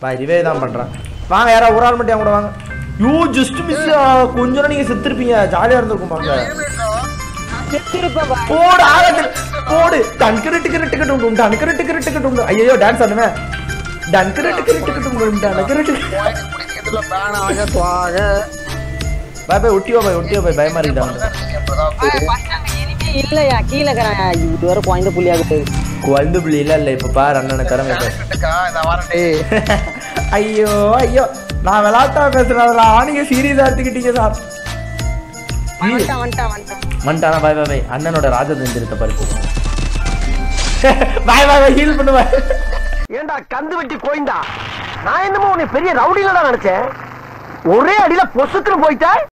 பாய் ரிவே தான் பண்றேன் வாங்க யாரா ஒரு ஆள் மட்டும் என் கூட வாங்க யூ ஜஸ்ட் மிஸ் கொஞ்ச நேரம் நீங்க செத்துருப்பீங்க ஜாலியா இருந்திருக்கும் பாக்க செத்துருப்பேன் பாய் போடு ஆகத்தில் போடு டன்கரு டிக்கரு டிக்கெட் உண்டு டன்கரு டிக்கரு டிக்கெட் உண்டு ஐயோ டான்ஸ் ஆடுவேன் டன்கரு டிக்கரு டிக்கெட் உண்டு டன்கரு டிக்கெட் பாயிண்ட் குடிக்கிறதுல பேன் ஆக சுவாக பாய் பாய் ஒட்டியோ பாய் ஒட்டியோ பாய் பயமா இருக்குதா இனிமே இல்லையா கீழே இருக்கிறாயா இது வரை குழந்தை புள்ளியாகுது குழந்தை பிள்ளை இல்ல இல்ல இப்ப பாரு அண்ணனை கடமை பாரு. இந்த வாரண்டி ஐயோ ஐயோ நான் விளாட்டா பேசுறதுல நீங்க சீரியஸா எடுத்துக்கிட்டீங்க சார் வந்துட்டான் வந்துட்டான் வந்துட்டான் மண்டானா பாய் பாய் பாய் அண்ணனோட ராஜதந்திரத்தை பறிச்சு பாய் பாய் பாய் ஹீல் பண்ணுவேன் ஏண்டா கந்து வெட்டி கோயிந்தா நான் என்னமோ உன்னை பெரிய ரவுடியில தான் நினைச்சேன் ஒரே அடியில பொசுக்குன்னு போயிட்ட